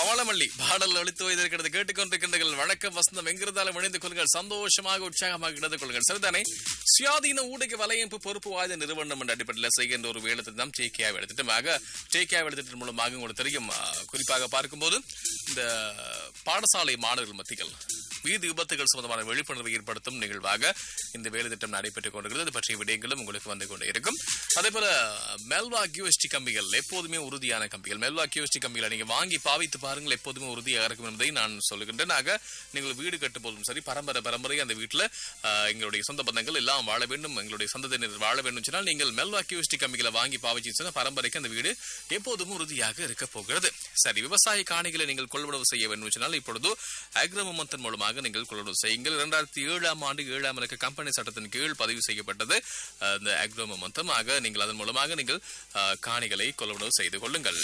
பவளமல்லி பாடல் ஒழித்து வைத்திருக்கிறது கேட்டுக்கொண்டிருக்கின்றீர்கள் வணக்கம் வசந்தம் எங்கிருந்தாலும் இணைந்து கொள்ளுங்கள் சந்தோஷமாக உற்சாகமாக இணைந்து கொள்ளுங்கள் சரிதானே சுயாதீன ஊடக வலையமைப்பு பொறுப்பு வாய்ந்த நிறுவனம் என்ற அடிப்படையில் செய்கின்ற ஒரு வேலை திட்டம் ஜேகேஆ வேலை திட்டமாக ஜேகேஆ வேலை திட்டம் மூலமாக உங்களுக்கு தெரியும் ஆ, குறிப்பாக பார்க்கும்போது இந்த பாடசாலை மாணவர்கள் மத்தியில் வீதி விபத்துகள் சம்பந்தமான விழிப்புணர்வை ஏற்படுத்தும் நிகழ்வாக இந்த வேலை திட்டம் நடைபெற்றுக் கொண்டிருக்கிறது அது பற்றிய விடயங்களும் உங்களுக்கு வந்து கொண்டே இருக்கும் அதே போல மெல்வா கியூஎஸ்டி கம்பிகள் எப்போதுமே உறுதியான கம்பிகள் மெல்வா கியூஎஸ்டி கம்பிகளை நீங்க வாங்கி பாவித்து பாருங்கள் எப்போதுமே உறுதியாக இருக்கும் என்பதை நான் சொல்லுகின்றேன் ஆக நீங்கள் வீடு கட்டும் போதும் சரி பரம்பரை பரம்பரை அந்த வீட்டில் எங்களுடைய சொந்த பந்தங்கள் எல்லாம் வாழ வேண்டும் எங்களுடைய சொந்தத்தினர் வாழ வேண்டும் சொன்னால் நீங்கள் மெல்வா கியூஎஸ்டி கம்பிகளை வாங்கி பாவிச்சு சொன்னால் பரம்பரைக்கு அந்த வீடு எப்போதும் உறுதியாக இருக்க போகிறது சரி விவசாய காணிகளை நீங்கள் கொள்வனவு செய்ய வேண்டும் சொன்னால் இப்பொழுது அக்ரமமந்தன் மூலமாக நீங்கள் கொள்வனவு செய்யுங்கள் இரண்டாயிரத்தி ஏழாம் ஆண்டு ஏழாம் இலக்க கம்பெனி சட்டத்தின் கீழ் பதிவு செய்யப்பட்டது அஹ், இந்த அக்ரோமமந்தம் ஆக நீங்கள் அதன் மூலமாக நீங்கள் அஹ், காணிகளை கொள்வனவு செய்து கொள்ளுங்கள்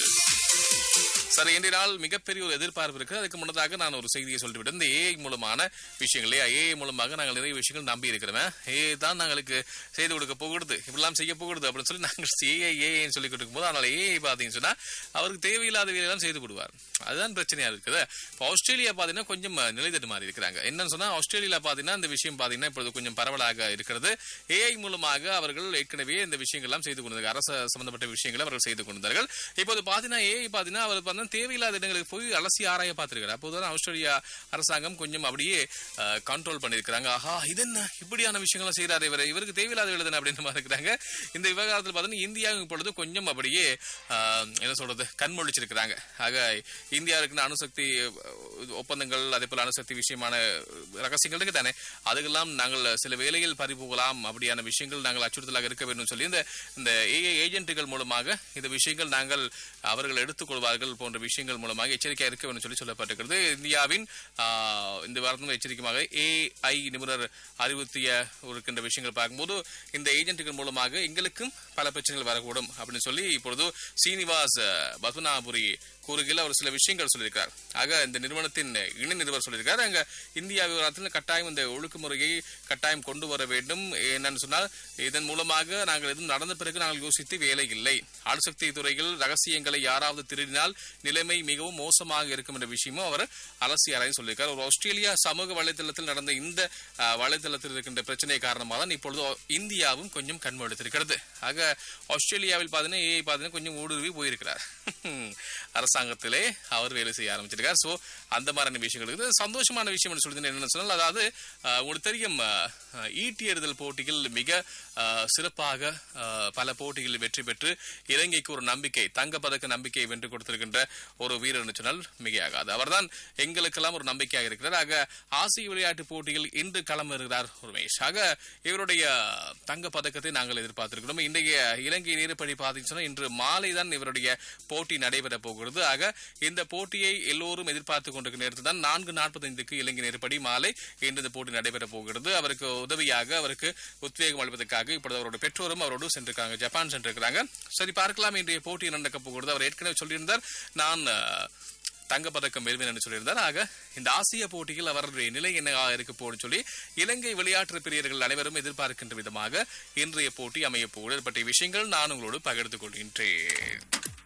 சரி இன்றைய நாள் மிகப்பெரிய ஒரு எதிர்பார்ப்பு இருக்கு அதுக்கு முன்னதாக நான் ஒரு செய்தியை சொல்லிவிட்டேன் இந்த ஏஐ மூலமான விஷயங்களே ஏஐ மூலமாக நாங்கள் நிறைய விஷயங்கள் நம்பி இருக்கிறோம் ஏஐ தான் நாங்களுக்கு செய்து கொடுக்க போகிறது இப்படிலாம் செய்ய போகிறது அப்படின்னு சொல்லி நாங்கள் ஏஐ ஏஐன்னு சொல்லி கொடுக்கும் போது அதனால ஏஐ பார்த்தீங்கன்னு சொன்னா அவருக்கு தேவையில்லாத வேலையெல்லாம் செய்து விடுவார் அதுதான் பிரச்சனையா இருக்குது இப்போ ஆஸ்திரேலியா பார்த்தீங்கன்னா கொஞ்சம் நிலை தட்டு மாறி இருக்கிறாங்க என்னன்னு சொன்னா ஆஸ்திரேலியா பார்த்தீங்கன்னா இந்த விஷயம் பார்த்தீங்கன்னா இப்பொழுது கொஞ்சம் பரவலாக இருக்கிறது ஏஐ மூலமாக அவர்கள் ஏற்கனவே இந்த விஷயங்கள்லாம் செய்து கொண்டிருந்தார்கள் அரசு சம்பந்தப்பட்ட விஷயங்களை அவர்கள் செய்து கொண்டிருந்தார்கள் இப்போது பார்த்தீங்கன்னா ஏஐ பார்த்தீங்கன்னா அவர் பார்த்தீங்கன்னா தேவையில்லாத இடங்களுக்கு போய் அலசி ஆராய பார்த்திருக்காரு அப்போதான் ஆஸ்திரேலியா அரசாங்கம் கொஞ்சம் அப்படியே கண்ட்ரோல் பண்ணியிருக்கிறாங்க ஆஹா இது என்ன இப்படியான விஷயங்களை செய்யறாரு இவர் இவருக்கு தேவையில்லாத எழுதுன அப்படின்னு மாதிரி இருக்கிறாங்க இந்த விவகாரத்தில் பார்த்தீங்கன்னா இந்தியாவும் இப்பொழுது கொஞ்சம் அப்படியே ஆஹ், என்ன சொல்றது கண்மொழிச்சிருக்கிறாங்க ஆக இந்தியா இருக்கிற அணுசக்தி அஹ், ஒப்பந்தங்கள் அதே போல அணுசக்தி விஷயமான ரகசியங்கள் இருக்கு தானே அதுக்கெல்லாம் நாங்கள் சில வேலைகள் பறிபோகலாம் அப்படியான விஷயங்கள் நாங்கள் அச்சுறுத்தலாக இருக்க வேண்டும் சொல்லி இந்த இந்த ஏஐ ஏஜென்ட்டுகள் மூலமாக இந்த விஷயங்கள் நாங்கள் அவர்கள் எடுத்துக்கொள்வார்கள் போன்ற விஷயங்கள் மூலமாக எச்சரிக்கையாக இருக்க வேண்டும் சொல்லி சொல்லப்பட்டிருக்கிறது இந்தியாவின் ஆஹ், இந்த வாரத்தின் எச்சரிக்கையாக ஏஐ நிபுணர் அறிவுறுத்திய இருக்கின்ற விஷயங்கள் பார்க்கும்போது இந்த ஏஜென்ட்டுகள் மூலமாக எங்களுக்கும் பல பிரச்சனைகள் வரக்கூடும் அப்படின்னு சொல்லி இப்பொழுது சீனிவாஸ் அஹ், பத்மநாபுரி கூறுகையில் அவர் சில விஷயங்கள் சொல்லியிருக்கார் ஆக இந்த நிறுவனத்தின் இணை நிறுவனர் சொல்லியிருக்கார் அங்க இந்தியா விவகாரத்தில் கட்டாயம் இந்த ஒழுங்குமுறையை கட்டாயம் கொண்டு வர வேண்டும் என்னன்னு சொன்னால் இதன் மூலமாக நாங்கள் எதுவும் நடந்த பிறகு நாங்கள் யோசித்து வேலை இல்லை அணுசக்தி துறையில் ரகசியங்களை யாராவது திருடினால் நிலைமை மிகவும் மோசமாக இருக்கும் என்ற விஷயமும் அவர் அலசி ஆராய்ந்து சொல்லியிருக்கார் ஒரு ஆஸ்திரேலியா சமூக வலைதளத்தில் நடந்த இந்த அஹ், வலைதளத்தில் இருக்கின்ற பிரச்சனை காரணமாக தான் இப்பொழுது இந்தியாவும் கொஞ்சம் கண்மொழித்திருக்கிறது ஆக ஆஸ்திரேலியாவில் பார்த்தீங்கன்னா ஏஐ பார்த்தீங்கன்னா கொஞ்சம் ஊடுருவி போயிருக்கிறார் அரசாங்கத்திலே அவர் வேலை செய்ய ஆரம்பிச்சிருக்கார் ஸோ அந்த மாதிரியான விஷயங்கள் இருக்குது சந்தோஷமான விஷயம் சொல்லி என்னன்னு சொன்னால் அதாவது அஹ், உங்களுக்கு தெரியும் அஹ், ஈட்டி எறிதல் போட்டியில் மிக அஹ், சிறப்பாக அஹ், பல போட்டிகளில் வெற்றி பெற்று இலங்கைக்கு ஒரு நம்பிக்கை தங்க பதக்க நம்பிக்கையை வென்று கொடுத்திருக்கின்ற ஒரு வீரர் சொன்னால் மிகையாகாது அவர்தான் எங்களுக்கெல்லாம் ஒரு நம்பிக்கையாக இருக்கிறார் ஆக ஆசிய விளையாட்டு போட்டியில் இன்று களமிருக்கிறார் உமேஷ் ஆக இவருடைய தங்க பதக்கத்தை நாங்கள் எதிர்பார்த்திருக்கிறோம் இன்றைய இலங்கை நேரப்படி பார்த்தீங்கன்னு சொன்னா இன்று மாலை தான் இவருடைய போட்டி நடைபெற போகிறது ஆக இந்த போட்டியை எல்லோரும் எதிர்பார்த்து கொண்டிருக்கிற நேரத்தில் தான் நான்கு நாற்பத்தைந்துக்கு இலங்கை நேரப்படி மாலை இன்று இந்த போட்டி நடைபெற போகிறது அவருக்கு உதவியாக அவருக்கு உத்வேகம் அளிப்பதற்காக இப்பொழுது அவருடைய பெற்றோரும் அவரோடு சென்றிருக்காங்க ஜப்பான் சென்றிருக்கிறாங்க சரி பார்க்கலாம் இன்றைய போட்டி நடக்க போகிறது அவர் ஏற்கனவே சொல்லியிருந்தார் நான் அஹ், தங்கப்பதக்கம் வெல்வேன் என்று சொல்லியிருந்தார் ஆக இந்த ஆசிய போட்டியில் அவருடைய நிலை என்ன இருக்க போகுதுன்னு சொல்லி இலங்கை விளையாட்டு பிரியர்கள் அனைவரும் எதிர்பார்க்கின்ற விதமாக இன்றைய போட்டி அமைய போகிறது பற்றிய விஷயங்கள் நான் உங்களோடு பகிர்ந்து கொள்கின்றேன்